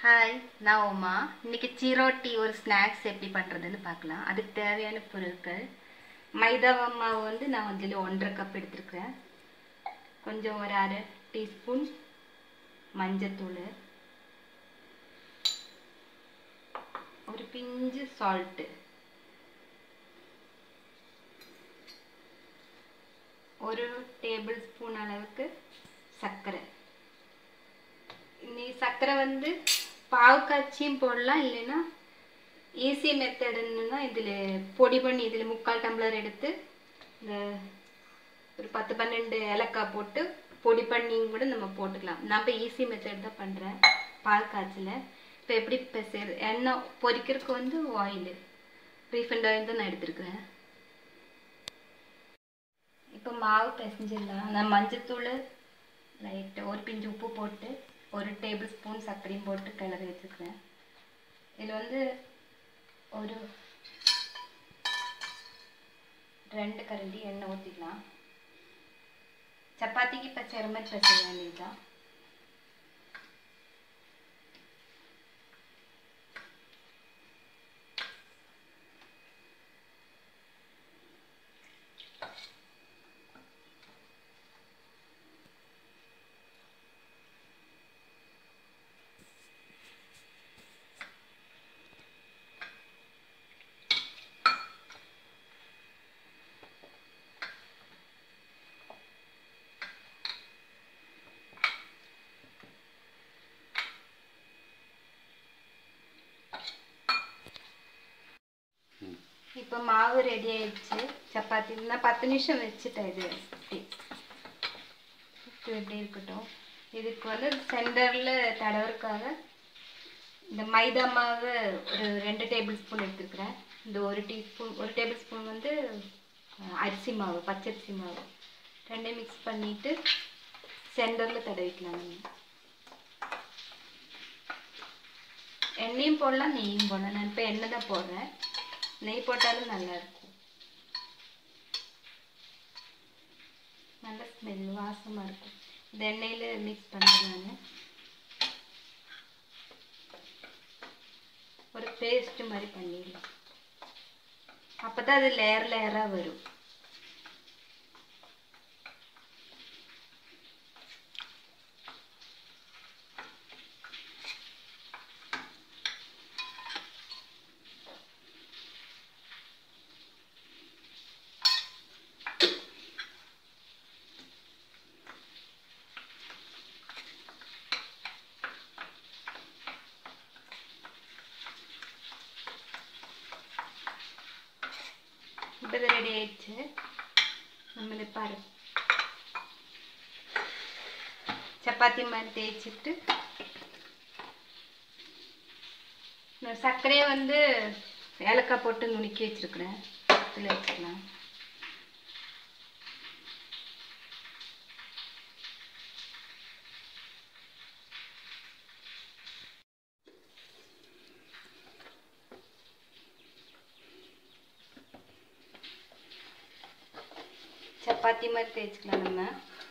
Hi நான் உமா இன்னைக்கு சீரோட்டி ஒரு ஸ்நாக்ஸ் எப்படி பண்ணுறதுன்னு பார்க்கலாம் அதுக்கு தேவையான பொருட்கள் மைதா மாவு வந்து நான் அதில் ஒன்றரை கப் எடுத்துருக்கிறேன் கொஞ்சம் ஒரு அரை டீஸ்பூன் மஞ்சத்தூள் ஒரு பிஞ்சு சால்ட்டு ஒரு டேபிள் ஸ்பூன் அளவுக்கு சர்க்கரை நீ சர்க்கரை வந்து பாவு காய்ச்சியும் போடலாம் இல்லைன்னா ஈஸி மெத்தடுன்னா இதில் பொடி பண்ணி இதில் முக்கால் டம்ளர் எடுத்து இந்த ஒரு பத்து பன்னெண்டு ஏலக்காய் போட்டு பொடி பண்ணியும் கூட நம்ம போட்டுக்கலாம் நான் இப்போ ஈஸி மெத்தட் தான் பண்ணுறேன் பால் காய்ச்சல இப்போ எப்படி பெசர் எண்ணெய் பொரிக்கிறதுக்கு வந்து ஆயில் ரீஃபண்ட் ஆயில் தான் நான் எடுத்துருக்கிறேன் இப்போ மாவு பிசைஞ்சிடலாம் நான் மஞ்சத்தூள் லைட்டாக ஒரு பிஞ்சு உப்பு போட்டு ஒரு டேபிள் ஸ்பூன் சர்க்கரையும் போட்டு கிளறி வச்சுருக்கிறேன் இதில் வந்து ஒரு ரெண்டு கரண்டி எண்ணெய் ஊற்றிக்கலாம் சப்பாத்திக்கு பச்சை மாதிரி பிசைய வேண்டியதுதான் இப்போ மாவு ரெடி ஆயிடுச்சு சப்பாத்தி நான் பத்து நிமிஷம் வச்சுட்டேன் இது இப்படி இப்போ எப்படி இருக்கட்டும் இதுக்கு வந்து சென்டரில் தடவறதுக்காக இந்த மைதா மாவு ஒரு ரெண்டு டேபிள் ஸ்பூன் எடுத்துருக்குறேன் இந்த ஒரு டீஸ்பூன் ஒரு டேபிள் ஸ்பூன் வந்து அஹ், அரிசி மாவு பச்சரிசி மாவு ரெண்டையும் மிக்ஸ் பண்ணிவிட்டு சென்டரில் தடவிக்கலாம் நீங்கள் எண்ணெயும் போடலாம் நெய்யும் போடலாம் நான் இப்போ எண்ணெய் தான் போடுறேன் நெய் போட்டாலும் நல்லா இருக்கும் நல்ல ஸ்மெல் வாசமாக இருக்கும் இந்த எண்ணெயில் மிக்ஸ் பண்ணுறேன் நான் ஒரு பேஸ்ட் மாதிரி பண்ணிடலாம் அப்போ தான் அது லேயர் லேயராக வரும் இப்போ இது ரெடி ஆயிடுச்சு நம்ம இதை பாரு சப்பாத்தி மாதிரி தேய்ச்சிட்டு நான் சர்க்கரையை வந்து ஏலக்காய் போட்டு நுணுக்கி வச்சிருக்கிறேன் இதில் வச்சுக்கலாம் சப்பாத்தி மாதிரி தேய்ச்சிக்கலாம் நம்ம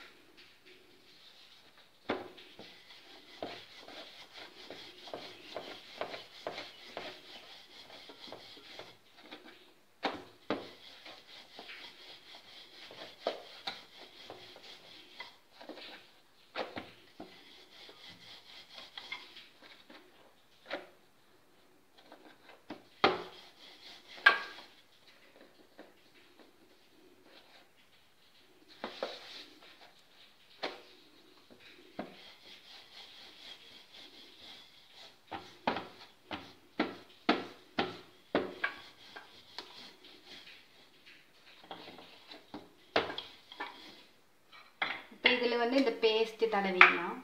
இப்போ இதில் வந்து இந்த பேஸ்ட் தடவிடலாம்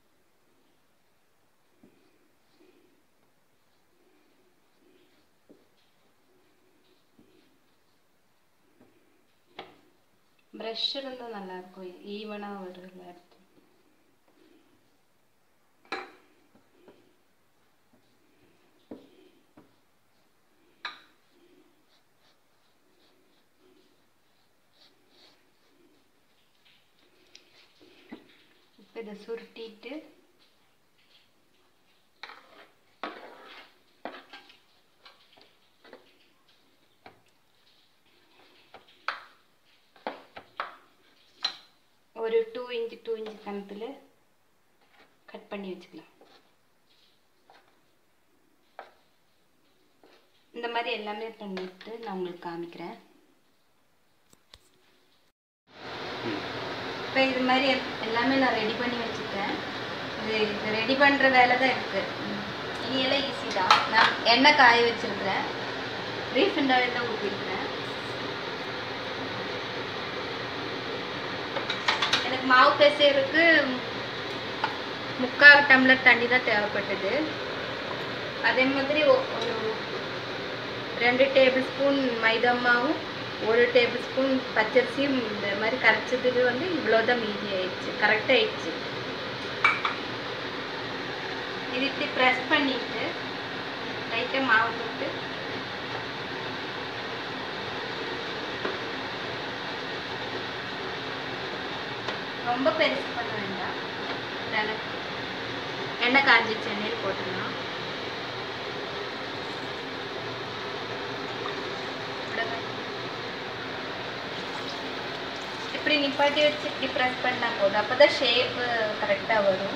ப்ரஷ் இருந்தால் நல்லாயிருக்கும் ஈவனாக வரும்ல அடுத்து இப்போ இதை சுருட்டிட்டு இன்ச் கணத்தில் கட் பண்ணி வச்சுக்கலாம் இந்த மாதிரி எல்லாமே பண்ணிட்டு நான் உங்களுக்கு காமிக்கிறேன் இப்போ இது மாதிரி எல்- எல்லாமே நான் ரெடி பண்ணி வச்சுட்டேன் இது இது ரெடி பண்ணுற வேலை தான் இருக்குது இனி எல்லாம் ஈஸி தான் நான் எண்ணெய் காய வச்சுருக்கிறேன் ரீஃபண்ட் ஆயில் தான் ஊற்றிருக்கிறேன் எனக்கு மாவு பிசைறதுக்கு முக்கால் டம்ளர் தண்ணி தான் தேவைப்பட்டது அதே மாதிரி ஒ- ஒரு ரெண்டு டேபிள் ஸ்பூன் மைதா மாவும் ஒரு டேபிள் ஸ்பூன் பச்சரிசியும் இந்த மாதிரி கரைச்சதுக்கு வந்து இவ்வளோதான் மீதி ஆயிடுச்சு கரெக்டாக ஆயிடுச்சு இது இப்படி ப்ரெஸ் பண்ணிட்டு லைட்டாக மாவு போட்டு ரொம்ப பெருசு பண்ண வேண்டாம் ஓரளவுக்கு. எண்ணெய் காஞ்சிச்சு எண்ணெயில் போட்டுடலாம் அவ்வளவுதான். இப்படி நிப்பாட்டி வச்சு இப்படி ப்ரெஸ் பண்ணால் போதும் அப்போ தான் ஷேப்பு கரெக்டாக வரும்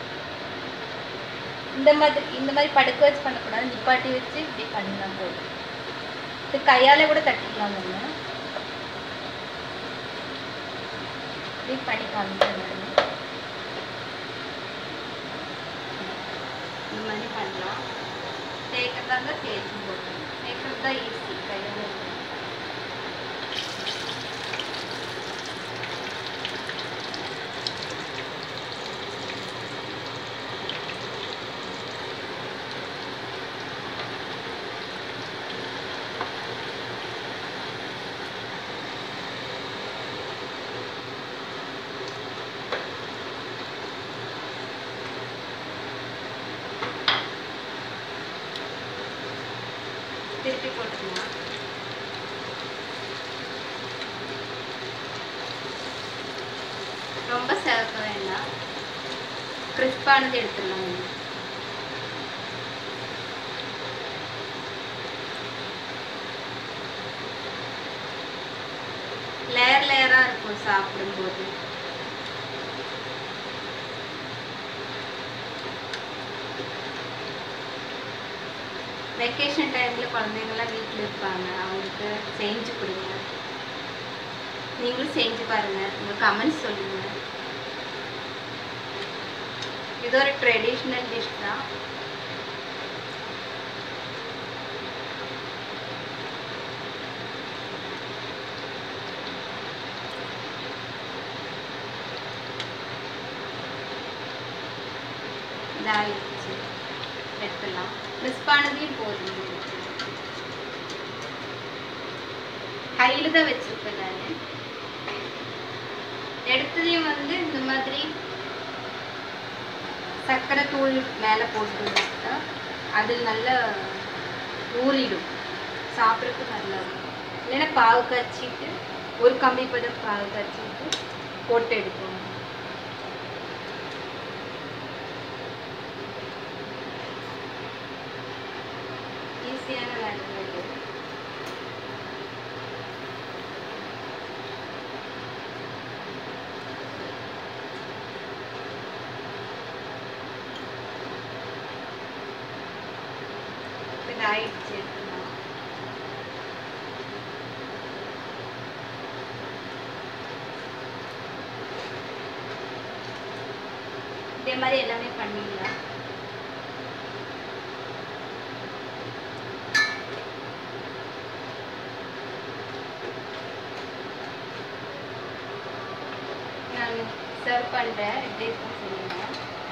இந்த மாதிரி இந்த மாதிரி படுக்க வச்சு பண்ணக்கூடாது நிப்பாட்டி வச்சு இப்படி பண்ணா போதும் இது கையால் கூட தட்டிக்கலாம் ஒன்று இப்படி பண்ணி காமிக்கிறேன் நான். இந்த மாதிரி பண்ணலாம் தேய்க்கிறதா இருந்தால் தேய்ச்சி போடணும் தேய்க்கிறது தான் ஈஸி கையால் திருப்பி போட்டுக்கலாம் ரொம்ப சிவக்க வேண்டாம் கிறிஸ்பானது எடுத்துடலாம் கொஞ்சம். லேயர் லேயராக இருக்கும் சாப்பிடும்போது வெக்கேஷன் டைமில் குழந்தைங்கள்லாம் வீட்டில் இருப்பாங்க அவங்களுக்கு செஞ்சு கொடுங்க நீங்களும் செஞ்சு பாருங்கள் உங்கள் கமெண்ட்ஸ் சொல்லுங்கள் இது ஒரு ட்ரெடிஷ்னல் டிஷ் தான் இதாகிடுச்சு எடுத்துடலாம் மிஸ்பானதையும் போதும் கையில் தான் வச்சுருப்பேன் நான் எடுத்ததையும் வந்து இந்த மாதிரி சர்க்கரை தூள் மேலே போட்டு அது நல்லா ஊறிடும் சாப்பிட்றதுக்கு நல்லா இருக்கும் இல்லைன்னா பாவு காய்ச்சிட்டு ஒரு கம்பி பதம் பாவு காய்ச்சிட்டு போட்டு எடுப்போம் ஈஸியான வேலை தான் இது இது ஆயிடுச்சு எடுத்துக்கலாம் இதே மாதிரி எல்லாமே பண்ணிடலாம் நான் சர்வ் பண்ணுறேன் எப்படி இருக்குன்னு சொல்லுங்கள்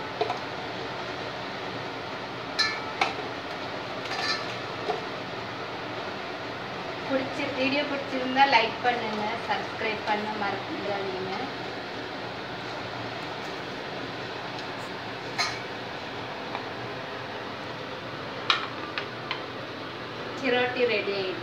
பிடிச்சி வீடியோ பிடிச்சிருந்தா லைக் பண்ணுங்க சப்ஸ்கிரைப் பண்ண மறந்துடாதீங்க சிரோட்டி ரெடி ஆயிடுச்சு